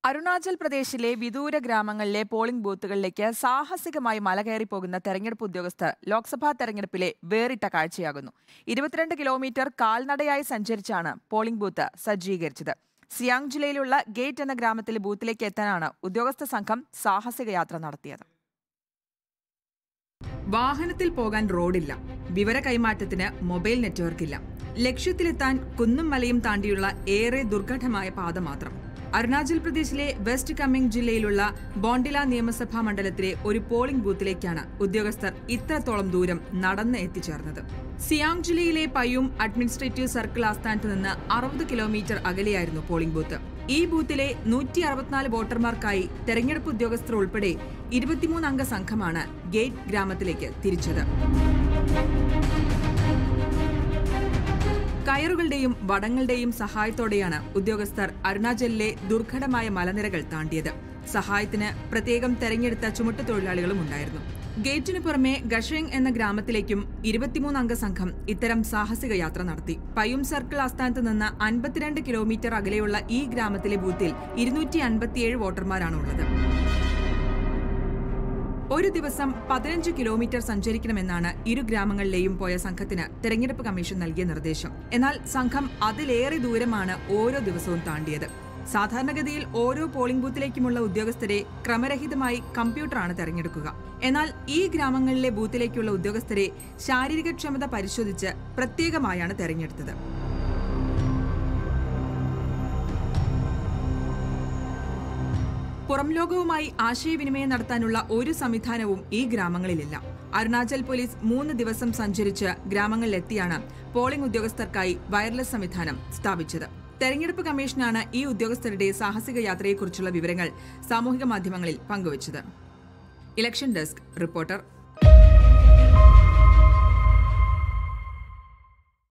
അരുണാചൽ പ്രദേശിലെ വിദൂര ഗ്രാമങ്ങളിലെ പോളിംഗ് ബൂത്തുകളിലേക്ക് സാഹസികമായി മലകയറി പോകുന്ന തെരഞ്ഞെടുപ്പ് ഉദ്യോഗസ്ഥർ ലോക്സഭാ തെരഞ്ഞെടുപ്പിലെ വേറിട്ട കാഴ്ചയാകുന്നു ഇരുപത്തിരണ്ട് കിലോമീറ്റർ കാൽനടയായി സഞ്ചരിച്ചാണ് പോളിംഗ് ബൂത്ത് സജ്ജീകരിച്ചത് സിയാങ് ജില്ലയിലുള്ള ഗേറ്റ് എന്ന ഗ്രാമത്തിലെ ബൂത്തിലേക്ക് എത്താനാണ് ഉദ്യോഗസ്ഥ സംഘം സാഹസിക യാത്ര നടത്തിയത് വാഹനത്തിൽ പോകാൻ റോഡില്ല വിവര കൈമാറ്റത്തിന് മൊബൈൽ നെറ്റ്വർക്ക് ഇല്ല ലക്ഷ്യത്തിലെത്താൻ കുന്നും മലയും താണ്ടിയുള്ള ഏറെ ദുർഘടമായ പാത മാത്രം അരുണാചൽ പ്രദേശിലെ വെസ്റ്റ് കമ്മിങ് ജില്ലയിലുള്ള ബോണ്ടില നിയമസഭാ മണ്ഡലത്തിലെ ഒരു പോളിംഗ് ബൂത്തിലേക്കാണ് ഉദ്യോഗസ്ഥർ ഇത്രത്തോളം ദൂരം നടന്ന് എത്തിച്ചേർന്നത് സിയാങ് ജില്ലയിലെ പയ്യും അഡ്മിനിസ്ട്രേറ്റീവ് സർക്കിൾ ആസ്ഥാനത്ത് നിന്ന് അറുപത് കിലോമീറ്റർ അകലെയായിരുന്നു പോളിംഗ് ബൂത്ത് ഈ ബൂത്തിലെ നൂറ്റി അറുപത്തിനാല് വോട്ടർമാർക്കായി തെരഞ്ഞെടുപ്പ് ഉദ്യോഗസ്ഥർ ഉൾപ്പെടെ ഇരുപത്തിമൂന്ന് അംഗ സംഘമാണ് ഗേറ്റ് ഗ്രാമത്തിലേക്ക് തിരിച്ചത് കയറുകളുടെയും വടങ്ങളുടെയും സഹായത്തോടെയാണ് ഉദ്യോഗസ്ഥർ അരുണാചലിലെ ദുർഘടമായ മലനിരകൾ താണ്ടിയത് സഹായത്തിന് പ്രത്യേകം തെരഞ്ഞെടുത്ത ചുമട്ടുതൊഴിലാളികളും ഉണ്ടായിരുന്നു ഗേറ്റിനു പുറമെ ഗഷേങ് എന്ന ഗ്രാമത്തിലേക്കും ഇരുപത്തിമൂന്ന് അംഗ സംഘം ഇത്തരം സാഹസിക യാത്ര നടത്തി പയും സർക്കിൾ ആസ്ഥാനത്ത് നിന്ന് അൻപത്തിരണ്ട് കിലോമീറ്റർ അകലെയുള്ള ഈ ഗ്രാമത്തിലെ ബൂത്തിൽ ഇരുന്നൂറ്റി അൻപത്തിയേഴ് വോട്ടർമാരാണുള്ളത് ഒരു ദിവസം പതിനഞ്ച് കിലോമീറ്റർ സഞ്ചരിക്കണമെന്നാണ് ഇരു ഗ്രാമങ്ങളിലെയും പോയ സംഘത്തിന് തെരഞ്ഞെടുപ്പ് കമ്മീഷൻ നൽകിയ നിർദ്ദേശം എന്നാൽ സംഘം അതിലേറെ ദൂരമാണ് ഓരോ ദിവസവും താണ്ടിയത് സാധാരണഗതിയിൽ ഓരോ പോളിംഗ് ബൂത്തിലേക്കുമുള്ള ഉദ്യോഗസ്ഥരെ ക്രമരഹിതമായി കമ്പ്യൂട്ടറാണ് തെരഞ്ഞെടുക്കുക എന്നാൽ ഈ ഗ്രാമങ്ങളിലെ ബൂത്തിലേക്കുള്ള ഉദ്യോഗസ്ഥരെ ശാരീരിക ക്ഷമത പരിശോധിച്ച് പ്രത്യേകമായാണ് തെരഞ്ഞെടുത്തത് പുറം ലോകവുമായി ആശയവിനിമയം നടത്താനുള്ള ഒരു സംവിധാനവും ഈ ഗ്രാമങ്ങളിലില്ല അരുണാചൽ പോലീസ് മൂന്ന് ദിവസം സഞ്ചരിച്ച് ഗ്രാമങ്ങളിലെത്തിയാണ് പോളിംഗ് ഉദ്യോഗസ്ഥർക്കായി വയർലെസ് സംവിധാനം സ്ഥാപിച്ചത് തെരഞ്ഞെടുപ്പ് കമ്മീഷനാണ് ഈ ഉദ്യോഗസ്ഥരുടെ സാഹസിക യാത്രയെക്കുറിച്ചുള്ള വിവരങ്ങൾ സാമൂഹിക മാധ്യമങ്ങളിൽ പങ്കുവച്ചത് ഇലക്ഷൻ ഡെസ്ക് റിപ്പോർട്ടർ